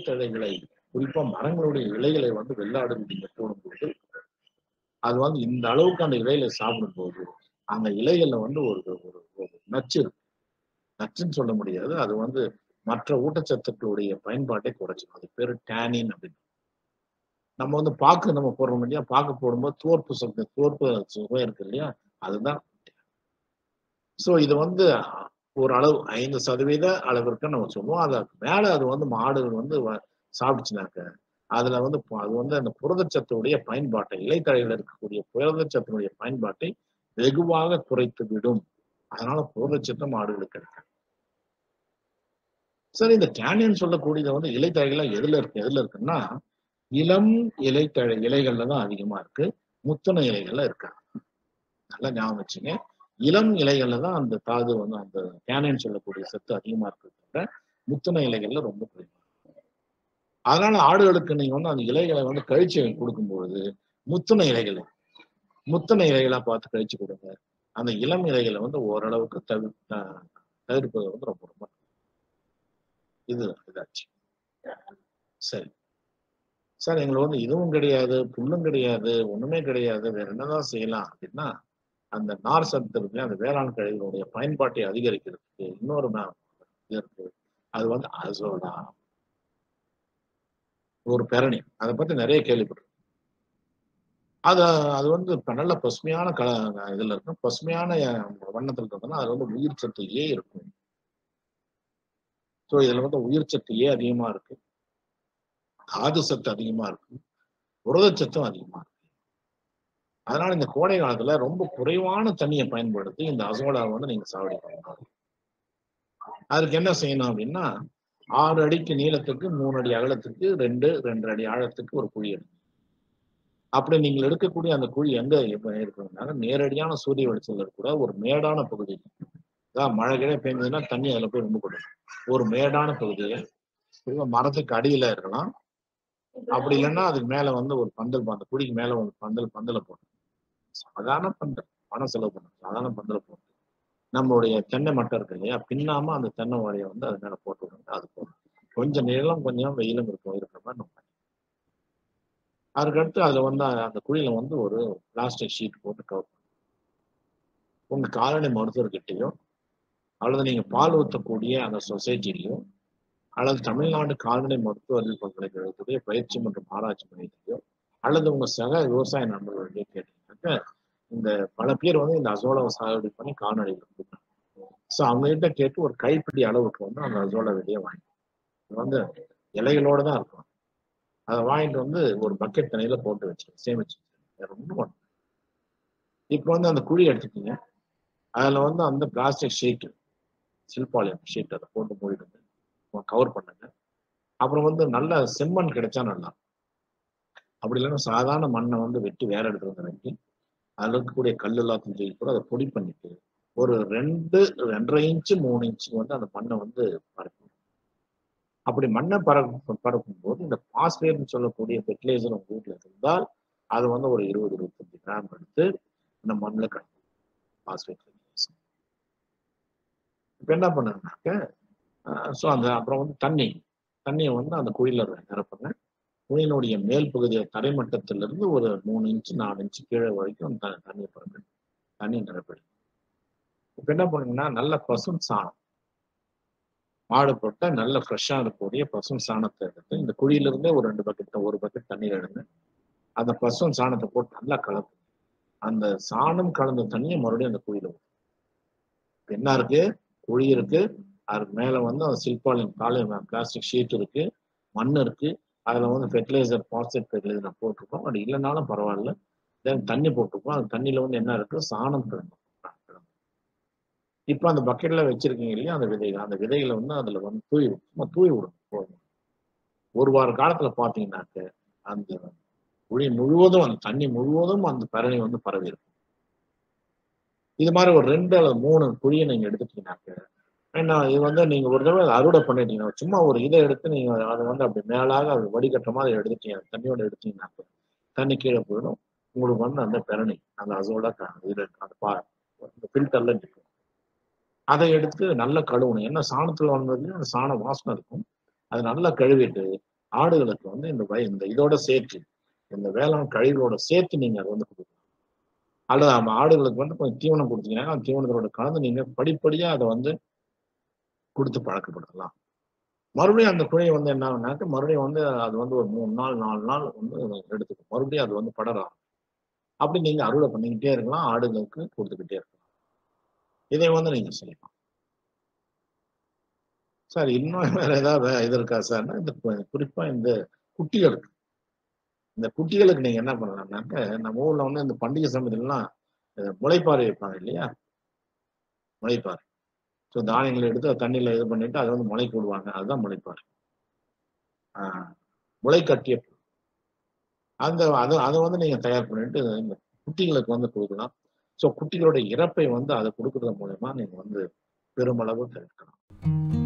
இலைத்தழைகளை குறிப்பா மரங்களுடைய இலைகளை வந்து வெள்ளாடு நீங்க போடும்போது அது வந்து இந்த அளவுக்கு அந்த இலையில சாப்பிடும்போது அந்த இலைகள்ல வந்து ஒரு ஒரு ஒரு நச்சு இருக்கு நச்சுன்னு சொல்ல முடியாது அது வந்து மற்ற ஊட்டச்சத்துக்களுடைய பயன்பாட்டை குறைச்சிடும் அது பேரு டேனின் அப்படின்னு நம்ம வந்து பாக்கு நம்ம போடுறோம் இல்லையா பாக்கு போடும்போது தோற்பு சத்து தோற்பு சுவை இருக்கு இல்லையா அதுதான் ஸோ இது வந்து ஒரு அளவு ஐந்து சதவீத அளவிற்கு நம்ம சொல்லுவோம் அது மேல அது வந்து மாடுகள் வந்து வ- சாப்பிடுச்சுனாக்க அதுல வந்து ப- அது வந்து அந்த புரதச்சத்துடைய பயன்பாட்டை இலைத்தழையில் இருக்கக்கூடிய புரதச்சத்தினுடைய பயன்பாட்டை வெகுவாக குறைத்து விடும் அதனால புரதச்சத்து மாடுகளுக்கு கிடைக்கும் சரி இந்த கேனியன் சொல்லக்கூடியது வந்து இலைத்தழைகள் எதுல இருக்கு எதுல இருக்குன்னா இளம் இலைத்தழை இலைகள்ல தான் அதிகமா இருக்கு முத்தன இலைகள்ல இருக்காது நல்லா ஞாபகம் வச்சுங்க இளம் இலைகள்ல தான் அந்த தாது வந்து அந்த கேனியன் சொல்லக்கூடிய சத்து அதிகமா இருக்கு தவிர முத்தன இலைகள்ல ரொம்ப குறைவா இருக்கு. அதனால ஆடுகளுக்கு நீங்க வந்து அந்த இலைகளை வந்து கழிச்சு கொடுக்கும்பொழுது முத்துன இலைகளை முத்தன இலைகளா பார்த்து கழிச்சு கொடுங்க அந்த இளம் இலைகளை வந்து ஓரளவுக்கு தவி த- தவிர்ப்பது வந்து ரொம்ப ரொம்ப இது இதாச்சு சரி சார் எங்களுக்கு வந்து இதுவும் கிடையாது புல்லும் கிடையாது ஒண்ணுமே கிடையாது வேற என்னதான் செய்யலாம் அப்படின்னா அந்த நார் சத்து இருக்கு அந்த வேளாண் கழிவுகளுடைய பயன்பாட்டை அதிகரிக்கிறதுக்கு இன்னொரு ம- இது இருக்கு அது வந்து அசோலா ஒரு பெரணி அதை பத்தி நிறைய கேள்விப்பட்டிருக்கேன் அது அது வந்து இப்ப நல்ல பசுமையான கல இதுல இருக்கும் பசுமையான அஹ், வண்ணத்துல இருந்ததுன்னா அது வந்து உயிர் சத்து ஏ இருக்கும் ஸோ இதுல வந்து உயிர் சத்து ஏ அதிகமா இருக்கு தாது சத்து அதிகமா இருக்கு புரதச்சத்தும் அதிகமா இருக்கு அதனால இந்த கோடை காலத்துல ரொம்ப குறைவான தண்ணியை பயன்படுத்தி இந்த அசோலாவை வந்து நீங்க சாவடி பண்ணணும் அதுக்கு என்ன செய்யணும் அப்படின்னா ஆறு அடிக்கு நீளத்துக்கு மூணு அடி அகலத்துக்கு ரெண்டு ரெண்டு அடி ஆழத்துக்கு ஒரு குழி எடுக்கணும் அப்படி நீங்கள் எடுக்கக்கூடிய அந்த குழி எங்க இப்ப இருக்குதுனால நேரடியான சூரிய வெளிச்சத்துல கூட ஒரு மேடான பகுதி அதான் மழை கிழ பெய்ஞ்சதுன்னா தண்ணி அதுல போய் ரொம்ப கொடுக்கும் ஒரு மேடான பகுதியை திரும்ப மரத்துக்கு அடியில இருக்கலாம் அப்படி இல்லைன்னா அதுக்கு மேல வந்து ஒரு பந்தல் அந்த குழிக்கு மேல ஒரு பந்தல் பந்தல போட்டு சாதாரண பந்தல் பணம் செலவு பண்ண சாதாரண பந்தல போட்டு நம்மளுடைய தென்னை மட்டை இருக்கு இல்லையா பின்னாம அந்த தென்னை வாழையை வந்து அது மேல போட்டு விடுங்க அது போதும் கொஞ்சம் நிலம் கொஞ்சம் வெயிலும் இருக்கும் இருக்கிற மாதிரி நம்ம பண்ணிக்கலாம். அதுக்கடுத்து அதுல வந்து அந்த குழியில வந்து ஒரு பிளாஸ்டிக் ஷீட் போட்டு கவர் உங்க காலனி மருத்துவர்கிட்டயோ அல்லது நீங்க பால் ஊற்றக்கூடிய அந்த சொசைட்டிலையோ அல்லது தமிழ்நாடு கால்நடை மருத்துவ அறிவியல் பல்கலைக்கழகத்துடைய பயிற்சி மற்றும் ஆராய்ச்சி மையத்திலையோ அல்லது உங்க சக விவசாய நண்பர்களுடைய கேட்டீங்கன்னாக்க இந்த பல பேர் வந்து இந்த அசோலாவை சாகுபடி பண்ணி கால்நடைகள் கொடுக்குறாங்க ஸோ அவங்க கிட்ட கேட்டு ஒரு கைப்பிடி அளவுக்கு வந்து அந்த அசோலா விதையை வாங்கி இது வந்து இலைகளோட தான் இருக்கும் அதை வாங்கிட்டு வந்து ஒரு பக்கெட் தண்ணியில போட்டு வச்சிருக்கேன் சேமிச்சு வச்சிருக்கேன். வேற ஒண்ணும் பண்ணல. இப்போ வந்து அந்த குழி எடுத்துக்கீங்க அதுல வந்து அந்த பிளாஸ்டிக் ஷீட் சில்பாலியம் ஷீட் அதை போட்டு மூடிடுங்க கவர் பண்ணுங்க அப்புறம் வந்து நல்ல செம்மண் கிடைச்சா நல்லா அப்படி இல்லைன்னா சாதாரண மண்ணை வந்து வெட்டி வேற இடத்துல வந்து வெட்டி அதுல இருக்கக்கூடிய கல் எல்லாத்தையும் தூக்கி கூட அதை பொடி பண்ணிட்டு ஒரு ரெண்டு ரெண்டரை இன்ச்சு மூணு இன்ச்சு வந்து அந்த மண்ணை வந்து பரப்பணும் அப்படி மண்ணை பரப்பு பரப்பும் போது இந்த பாஸ்பேட்னு சொல்லக்கூடிய ஃபெர்டிலைசர் உங்க வீட்டுல இருந்தால் அது வந்து ஒரு இருபது இருபத்தஞ்சு கிராம் எடுத்து அந்த மண்ணில் கலந்து பாஸ்பேட் இப்போ என்ன பண்ணுனாக்க ஸோ அந்த அப்புறம் வந்து தண்ணி தண்ணியை வந்து அந்த குழியில நிரப்புங்க குழியினுடைய மேல் பகுதியை தரைமட்டத்திலிருந்து ஒரு மூணு இன்ச்சு நாலு இன்ச்சு கீழே வரைக்கும் அந்த த- தண்ணியை பாருங்க தண்ணி நிரப்பிடுங்க இப்போ என்ன பண்ணுங்கன்னா நல்ல பசும் சாணம் மாடு போட்ட நல்ல ஃப்ரெஷ்ஷாக இருக்கக்கூடிய பசும் சாணத்தை எடுத்து இந்த குழியிலிருந்தே ஒரு ரெண்டு பக்கெட் ஒரு பக்கெட் தண்ணீர் எடுங்க அந்த பசும் சாணத்தை போட்டு நல்லா கலந்து அந்த சாணம் கலந்த தண்ணியை மறுபடியும் அந்த குழியில ஊத்துங்க. இப்ப என்ன இருக்கு குழி இருக்கு அதுக்கு மேல வந்து அந்த சில்பாலின் காலை பிளாஸ்டிக் ஷீட் இருக்கு மண் இருக்கு அதுல வந்து ஃபெர்டிலைசர் பாஸ்பேட் ஃபெர்டிலைசர் போட்டிருக்கோம் அது இல்லைனாலும் பரவாயில்ல தென் தண்ணி போட்டிருக்கோம் அந்த தண்ணியில வந்து என்ன இருக்கு சாணம் கிடக்கும் இப்போ அந்த பக்கெட்ல வச்சிருக்கீங்க இல்லையா அந்த விதைகள் அந்த விதைகளை வந்து அதுல வந்து தூவி விடு- சும்மா தூவி விடுங்க போதும் ஒரு வார காலத்துல பாத்தீங்கன்னாக்க அந்த குழி முழுவதும் அந்த தண்ணி முழுவதும் அந்த பரணி வந்து பரவி இருக்கும் இது மாதிரி ஒரு ரெண்டு அல்லது மூணு குழியை நீங்க எடுத்துட்டீங்கன்னாக்க என்ன இது வந்து நீங்க ஒரு தடவை அதை அறுவடை பண்ணிட்டீங்கன்னா சும்மா ஒரு இதை எடுத்து நீங்க அதை வந்து அப்படி மேலாக அது வடிகட்டுற மாதிரி எடுத்துட்டீங்க அந்த தண்ணியோட எடுத்தீங்கன்னாக்க தண்ணி கீழே போயிடும் உங்களுக்கு வந்து அந்த பெரணி அந்த அசோட க- இது அந்த பா இந்த ஃபில்டர்ல நிற்கும் அதை எடுத்து நல்லா கழுவணும் ஏன்னா சாணத்துல வந்தது அந்த சாண வாசனை இருக்கும் அது நல்லா கழுவிட்டு ஆடுகளுக்கு வந்து இந்த வய இந்த இதோட சேர்த்து இந்த வேளாண் கழிவுகளோட சேர்த்து நீங்க அதை வந்து கொடுக்கலாம் அல்லது அந்த ஆடுகளுக்கு வந்து கொஞ்சம் தீவனம் கொடுத்தீங்கன்னா அந்த தீவனத்தோட கலந்து நீங்க படிப்படியா அதை வந்து கொடுத்து பழக்கப்படுத்தலாம் மறுபடியும் அந்த குழியை வந்து என்ன ஆகுனாக்க மறுபடியும் வந்து அது வந்து ஒரு மூணு நாள் நாலு நாள் வந்து எடுத்துக்கும் மறுபடியும் அது வந்து படரும் அப்படி நீங்க அறுவடை பண்ணிக்கிட்டே இருக்கலாம் ஆடுகளுக்கு கொடுத்துக்கிட்டே இருக்கலாம் இதை வந்து நீங்க செய்யலாம் சார் இன்னும் வேற ஏதாவது இது இருக்கா சார்னா இந்த கு- குறிப்பா இந்த குட்டிகளுக்கு இந்த குட்டிகளுக்கு நீங்க என்ன பண்ணலாம்னாக்க நம்ம ஊர்ல வந்து இந்த பண்டிகை சமயத்துலலாம் இந்த முளைப்பாறை வைப்பாங்க இல்லையா முளைப்பாறை ஸோ தானியங்களை எடுத்து அதை தண்ணியில இது பண்ணிட்டு அதை வந்து முளைக்கு விடுவாங்க அதுதான் முளைப்பாறை ஆஹ் முளை கட்டிய புல். அந்த அது அதை வந்து நீங்க தயார் பண்ணிட்டு இந்த குட்டிகளுக்கு வந்து கொடுக்கலாம் ஸோ குட்டிகளோட இறப்பை வந்து அதை கொடுக்கறது மூலயமா நீங்க வந்து பெருமளவு தவிர்க்கலாம்